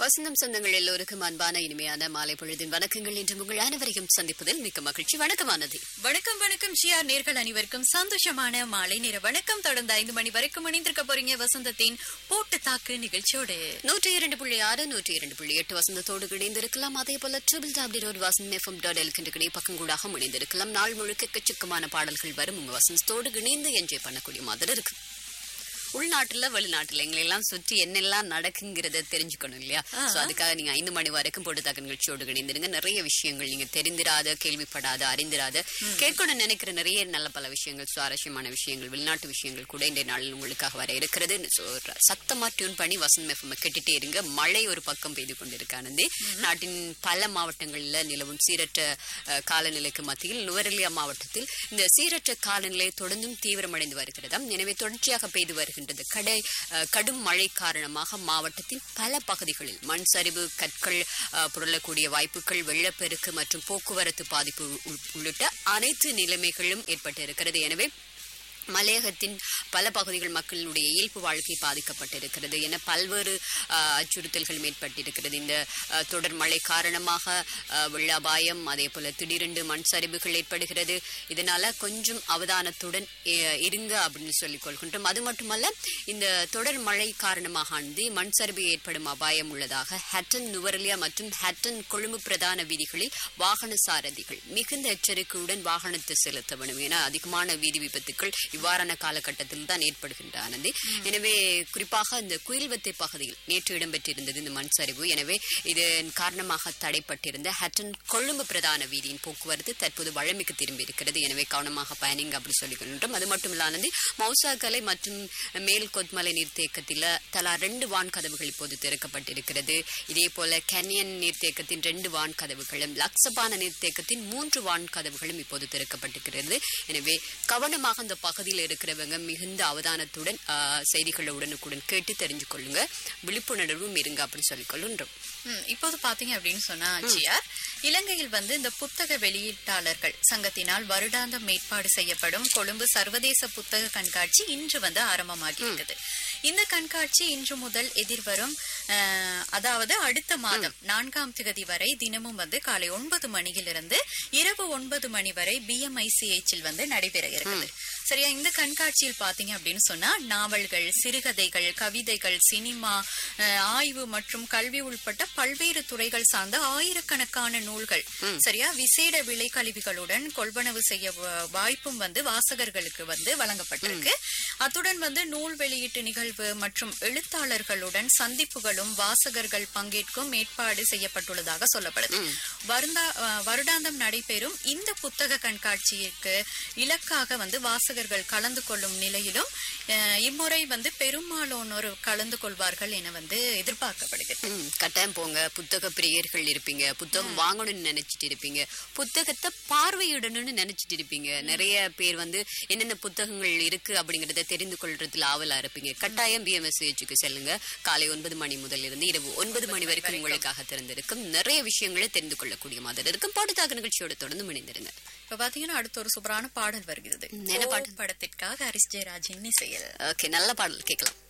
வசந்தம் சொந்தங்கள் எல்லோருக்கும் அன்பான இனிமையான மாலை பொழுதின் வணக்கங்கள் என்று உங்கள் அனைவரையும் சந்திப்பதில் மிக்க மகிழ்ச்சி வணக்கமானது வணக்கம் வணக்கம் ஷியார் நேர்கள் அனைவருக்கும் சந்தோஷமான மாலை நேர வணக்கம் தொடர்ந்து ஐந்து மணி வரைக்கும் இணைந்திருக்க போறீங்க வசந்தத்தின் போட்டு தாக்கு நிகழ்ச்சியோடு நூற்றி இரண்டு புள்ளி ஆறு நூற்றி இரண்டு புள்ளி எட்டு வசந்தத்தோடு இணைந்திருக்கலாம் அதே போல ட்ரிபிள் டாப்டி ரோட் வசந்த் எஃப்எம் டாட் எல்கின்ற கிடை பக்கங்கூடாக இணைந்திருக்கலாம் நாள் முழுக்க எக்கச்சக்கமான பாடல்கள் வரும் உங்க வசந்தத்தோடு இணைந்து என்ஜாய் பண்ணக்கூடிய மாதிரி இருக்கு உள்நாட்டுல வெளிநாட்டுல எங்களை எல்லாம் சுற்றி என்னெல்லாம் நடக்குங்கிறத தெரிஞ்சுக்கணும் இல்லையா சோ அதுக்காக நீங்க ஐந்து மணி வரைக்கும் போட்டு தாக்க நிகழ்ச்சியோடு இணைந்திருங்க நிறைய விஷயங்கள் நீங்க தெரிந்திராத கேள்விப்படாத அறிந்திராத கேட்கணும்னு நினைக்கிற நிறைய நல்ல பல விஷயங்கள் சுவாரஸ்யமான விஷயங்கள் வெளிநாட்டு விஷயங்கள் கூட இன்றைய நாளில் உங்களுக்காக வர இருக்கிறது So, ர- சத்தமா டியூன் பண்ணி வசந்த் எஃப்எம் கேட்டுட்டே இருங்க மழை ஒரு பக்கம் பெய்து கொண்டிருக்கு ஆனந்தி நாட்டின் பல மாவட்டங்களில் நிலவும் சீரற்ற அஹ், காலநிலைக்கு மத்தியில் நுவரெலியா மாவட்டத்தில் இந்த சீரற்ற காலநிலை தொடர்ந்தும் தீவிரமடைந்து வருகிறதாம் எனவே தொடர்ச்சியாக பெய்து வருகின்றது கடை அஹ், கடும் மழை காரணமாக மாவட்டத்தின் பல பகுதிகளில் மண் சரிவு கற்கள் அஹ், புரளக்கூடிய வாய்ப்புகள் வெள்ளப்பெருக்கு மற்றும் போக்குவரத்து பாதிப்பு உள்- உள்ளிட்ட அனைத்து நிலைமைகளும் ஏற்பட்டு இருக்கிறது எனவே மலையகத்தின் பல பகுதிகள் மக்களுடைய இயல்பு வாழ்க்கை பாதிக்கப்பட்டிருக்கிறது என பல்வேறு அஹ், அச்சுறுத்தல்களும் ஏற்பட்டிருக்கிறது இந்த அஹ், தொடர் மழை காரணமாக அஹ், வெள்ள அபாயம் அதே போல திடீரென்று மண் சரிவுகள் ஏற்படுகிறது இதனால கொஞ்சம் அவதானத்துடன் அஹ், இருங்க அப்படின்னு சொல்லிக் கொள்கின்றோம் அது மட்டுமல்ல இந்த தொடர் மழை காரணமாக ஆனது மண் சரிவு ஏற்படும் அபாயம் உள்ளதாக ஹட்டன் நுவரலியா மற்றும் ஹட்டன் கொழும்பு பிரதான வீதிகளில் வாகன சாரதிகள் மிகுந்த எச்சரிக்கையுடன் வாகனத்தை செலுத்த வேண்டும் என அதிகமான வீதி விபத்துக்கள் இவ்வாறான காலகட்டத்தில் தான் ஏற்படுகின்றனது எனவே குறிப்பாக இந்த குயில்வத்தை பகுதியில் நேற்று இடம்பெற்றிருந்தது இந்த மண் சரிவு எனவே இதன் காரணமாக தடைப்பட்டிருந்த ஹட்டன் கொழும்பு பிரதான வீதியின் போக்குவரத்து தற்போது வழமைக்கு திரும்பி இருக்கிறது எனவே கவனமாக பயணிங்க அப்படி சொல்லிக்கொள்கின்றோம் அது மட்டும் இல்லானது மௌசாகலை மற்றும் மேல் கொத்மலை நீர்த்தேக்கத்தில் தலா ரெண்டு வான் கதவுகள் இப்போது திறக்கப்பட்டிருக்கிறது இதே போல கென்யன் நீர்த்தேக்கத்தின் ரெண்டு வான் கதவுகளும் லக்சபான நீர்த்தேக்கத்தின் மூன்று வான் கதவுகளும் இப்போது திறக்கப்பட்டிருக்கிறது எனவே கவனமாக அந்த பகுதியில் இருக்கிறவங்க மிகுந்த அவதானத்துடன் ஆ, செய்திகளை உடனுக்குடன் கேட்டு தெரிஞ்சு கொள்ளுங்க விழிப்புணர்வும் இருங்க அப்படின்னு சொல்லிக் கொள்கின்றோம் ம், இப்போது பாத்தீங்க அப்படின்னு சொன்னா ஷியார் இலங்கையில் வந்து இந்த புத்தக வெளியீட்டாளர்கள் சங்கத்தினால் வருடாந்தம் ஏற்பாடு செய்யப்படும் கொழும்பு சர்வதேச புத்தக கண்காட்சி இன்று வந்து ஆரம்பமாகி இருக்குது இந்த கண்காட்சி இன்று முதல் எதிர்வரும் அஹ், அதாவது அடுத்த மாதம் நான்காம் திகதி வரை தினமும் வந்து காலை ஒன்பது மணியிலிருந்து இரவு ஒன்பது மணி வரை பிஎம்ஐசிஎச்சில் வந்து நடைபெற இருக்குது சரியா இந்த கண்காட்சியில் பாத்தீங்க அப்படின்னு சொன்னா நாவல்கள் சிறுகதைகள் கவிதைகள் சினிமா அஹ், ஆய்வு மற்றும் கல்வி உள்பட்ட பல்வேறு துறைகள் சார்ந்த ஆயிரக்கணக்கான நூல்கள் சரியா விசேட விலை கழிவுகளுடன் கொள்வனவு செய்ய வ- வாய்ப்பும் வந்து வாசகர்களுக்கு வந்து வழங்கப்பட்டிருக்கு அத்துடன் வந்து நூல் வெளியீட்டு நிகழ்வு மற்றும் எழுத்தாளர்களுடன் சந்திப்புகளும் வாசகர்கள் பங்கேற்கும் ஏற்பாடு செய்யப்பட்டுள்ளதாக சொல்லப்படுது வருந்தா அஹ், வருடாந்தம் நடைபெறும் இந்த புத்தக கண்காட்சிக்கு இலக்காக வந்து வாசகர்கள் கலந்து கொள்ளும் நிலையிலும் அஹ், இம்முறை வந்து பெரும்பாலானோர் கலந்து கொள்வார்கள் என வந்து எதிர்பார்க்கப்படுகிறது ம், கட்டாயம் போங்க புத்தக பிரியர்கள் இருப்பீங்க புத்தகம் வாங்கணும்னு நினைச்சிட்டு இருப்பீங்க புத்தகத்தை பார்வையிடணும்னு நினைச்சிட்டு இருப்பீங்க நிறைய பேர் வந்து என்னென்ன புத்தகங்கள் இருக்கு அப்படிங்கறத தெரிந்து கொள்றதுல ஆவலா இருப்பீங்க கட்டாயம் பிஎம்எஸ்ஹெச்சுக்கு செல்லுங்க காலை ஒன்பது மணி முதல் இருந்து இரவு ஒன்பது மணி வரைக்கும் உங்களுக்காக திறந்திருக்கும் நிறைய விஷயங்களை தெரிந்து கொள்ளக்கூடிய மாதிரி இருக்கும் பாட்டுத்தாக நிகழ்ச்சியோட தொடர்ந்து இணைந்திருங்க இப்ப பாத்தீங்கன்னா அடுத்த ஒரு சூப்பரான பாடல் வருகிறது என்ன பாடல்? படத்திற்காக ஹரிஸ் ஜெயராஜின் இசையில் ஓகே நல்ல பாடல் கேட்கலாம்